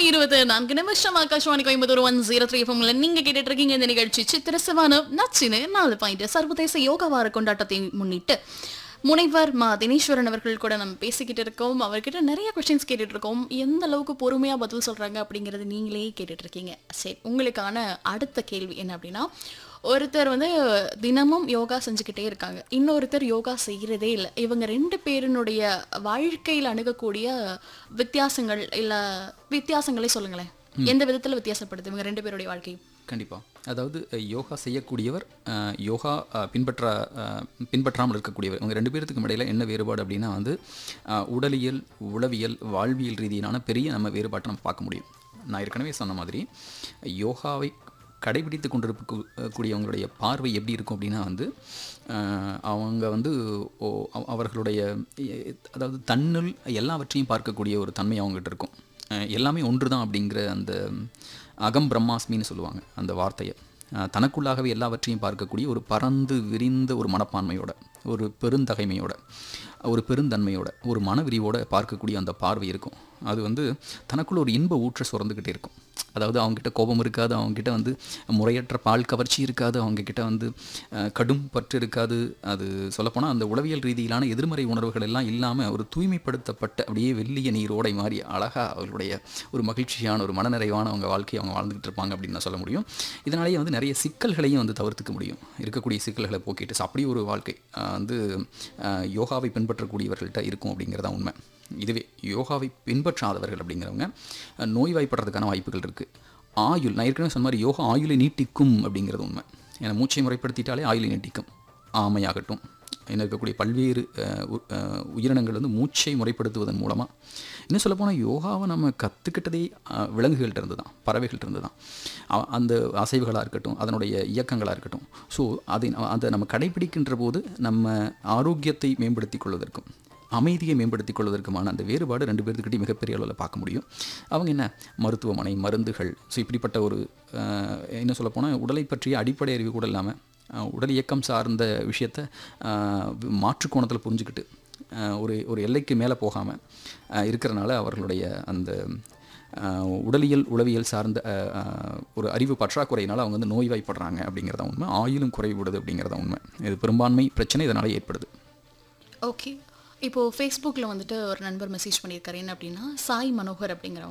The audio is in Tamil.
இருபது நான்கு நிமிஷம் Akashvani Coimbatore one zero three எஃப்எம்ல நீங்க கேட்டுட்டு இருக்கீங்க இந்த நிகழ்ச்சி சித்திர சிவானு நச்சினு நாலு பாயிண்ட் சர்வதேச யோகா வார கொண்டாட்டத்தை முன்னிட்டு முனைவர் மா தினேஸ்வரன் அவர்கள் கூட நம்ம பேசிக்கிட்டு இருக்கோம் அவர்கிட்ட நிறைய கொஸ்டின்ஸ் கேட்டுட்டு இருக்கோம் எந்த அளவுக்கு பொறுமையா பதில் சொல்றாங்க அப்படிங்கறது நீங்களே கேட்டுட்டு இருக்கீங்க சரி உங்களுக்கான அடுத்த கேள்வி என்ன அப்படின்னா ஒருத்தர் வந்து தினமும் யோகா செஞ்சுக்கிட்டே இருக்காங்க இன்னொருத்தர் யோகா செய்யறதே இல்லை இவங்க ரெண்டு பேரினுடைய வாழ்க்கையில் அணுகக்கூடிய வித்தியாசங்கள் இல்ல வித்தியாசங்களே சொல்லுங்களேன் எந்த விதத்துல வித்தியாசப்படுது இவங்க ரெண்டு பேருடைய வாழ்க்கை கண்டிப்பாக அதாவது அஹ், யோகா செய்யக்கூடியவர் அஹ், யோகா அஹ், பின்பற்ற அஹ், பின்பற்றாமல் இருக்கக்கூடியவர் இவங்க ரெண்டு பேர்த்துக்கும் இடையில என்ன வேறுபாடு அப்படின்னா வந்து அஹ், உடலியல் உளவியல் வாழ்வியல் ரீதியிலான பெரிய நம்ம வேறுபாட்டை நம்ம பார்க்க முடியும் நான் ஏற்கனவே சொன்ன மாதிரி யோகாவை கடைபிடித்து கொண்டிருக்கக்கூடியவங்களுடைய பார்வை எப்படி இருக்கும் அப்படின்னா வந்து அஹ், அவங்க வந்து ஓ அவ- அவர்களுடைய எ- அதாவது தன்னுள் எல்லாவற்றையும் பார்க்கக்கூடிய ஒரு தன்மை அவங்ககிட்ட இருக்கும் அஹ், எல்லாமே ஒன்று தான் அப்படிங்கிற அந்த அகம் பிரம்மாஸ்மின்னு சொல்லுவாங்க அந்த வார்த்தையை அஹ், தனக்குள்ளாகவே எல்லாவற்றையும் பார்க்கக்கூடிய ஒரு பறந்து விரிந்த ஒரு மனப்பான்மையோட ஒரு பெருந்தகைமையோட ஒரு பெருந்தன்மையோட ஒரு மனவிரிவோட பார்க்கக்கூடிய அந்த பார்வை இருக்கும் அது வந்து தனக்குள்ள ஒரு இன்ப ஊற்ற சுரந்துக்கிட்டே இருக்கும் அதாவது அவங்ககிட்ட கோபம் இருக்காது அவங்ககிட்ட வந்து முறையற்ற பால் கவர்ச்சி இருக்காது அவங்கக்கிட்ட வந்து அஹ், கடும் பற்று இருக்காது அது சொல்லப்போனால் அந்த உளவியல் ரீதியிலான எதிர்மறை உணர்வுகள் எல்லாம் இல்லாமல் ஒரு தூய்மைப்படுத்தப்பட்ட அப்படியே வெள்ளிய நீரோடை மாதிரி அழகாக அவர்களுடைய ஒரு மகிழ்ச்சியான ஒரு மனநிறைவான அவங்க வாழ்க்கையை அவங்க வாழ்ந்துகிட்டு இருப்பாங்க அப்படின்னு நான் சொல்ல முடியும் இதனாலேயே வந்து நிறைய சிக்கல்களையும் வந்து தவிர்த்துக்க முடியும் இருக்கக்கூடிய சிக்கல்களை போக்கிட்டு அப்படி ஒரு வாழ்க்கை அஹ், வந்து அஹ், யோகாவை பின்பற்றக்கூடியவர்கள்ட்ட இருக்கும் அப்படிங்கிறதா உண்மை இதுவே யோகாவை பின்பற்றாதவர்கள் அப்படிங்கிறவங்க அஹ், நோய்வாய்ப்படுறதுக்கான வாய்ப்புகள் இருக்குது ஆயுள் நான் ஏற்கனவே சொன்ன மாதிரி யோகா ஆயுளை நீட்டிக்கும் அப்படிங்கிறது உண்மை ஏன்னா மூச்சை முறைப்படுத்திட்டாலே ஆயுளை நீட்டிக்கும் ஆமையாகட்டும் இன்னும் இருக்கக்கூடிய பல்வேறு அஹ், உ- அஹ், உயிரினங்கள் வந்து மூச்சை முறைப்படுத்துவதன் மூலமாக இன்னும் சொல்லப்போனால் யோகாவை நம்ம கற்றுக்கிட்டதே அஹ், விலங்குகள்ட்ட இருந்து தான் பறவைகள்ட்ட இருந்து தான் அ- அந்த அசைவுகளாக இருக்கட்டும் அதனுடைய இயக்கங்களாக இருக்கட்டும் ஸோ அதை ந- அதை நம்ம கடைபிடிக்கின்ற போது நம்ம ஆரோக்கியத்தை மேம்படுத்திக் கொள்வதற்கும் அமைதியை மேம்படுத்திக் கொள்வதற்குமான அந்த வேறுபாடு ரெண்டு பேர்த்துக்கிட்டையும் மிகப்பெரிய அளவில் பார்க்க முடியும் அவங்க என்ன மருத்துவமனை மருந்துகள் ஸோ இப்படிப்பட்ட ஒரு அஹ், என்ன சொல்லப்போனால் உடலை பற்றிய அடிப்படை அறிவு கூட இல்லாமல் அஹ், உடல் இயக்கம் சார்ந்த விஷயத்தை மாற்று கோணத்தில் புரிஞ்சுக்கிட்டு அஹ், ஒரு ஒரு எல்லைக்கு மேலே போகாமல் இருக்கிறனால அவர்களுடைய அந்த அஹ், உடலியல் உளவியல் சார்ந்த அஹ், அஹ், ஒரு அறிவு பற்றாக்குறையினால் அவங்க வந்து நோய்வாய்ப்படுறாங்க அப்படிங்கிறதா உண்மை ஆயிலும் குறைவிடுது அப்படிங்கிறதா உண்மை இது பெரும்பான்மை பிரச்சனை இதனால் ஏற்படுது ஓகே இப்போ ஃபேஸ்புக்கில் வந்துட்டு ஒரு நண்பர் மெசேஜ் பண்ணியிருக்காரு என்ன அப்படின்னா சாய் மனோகர் அப்படிங்கிறவங்க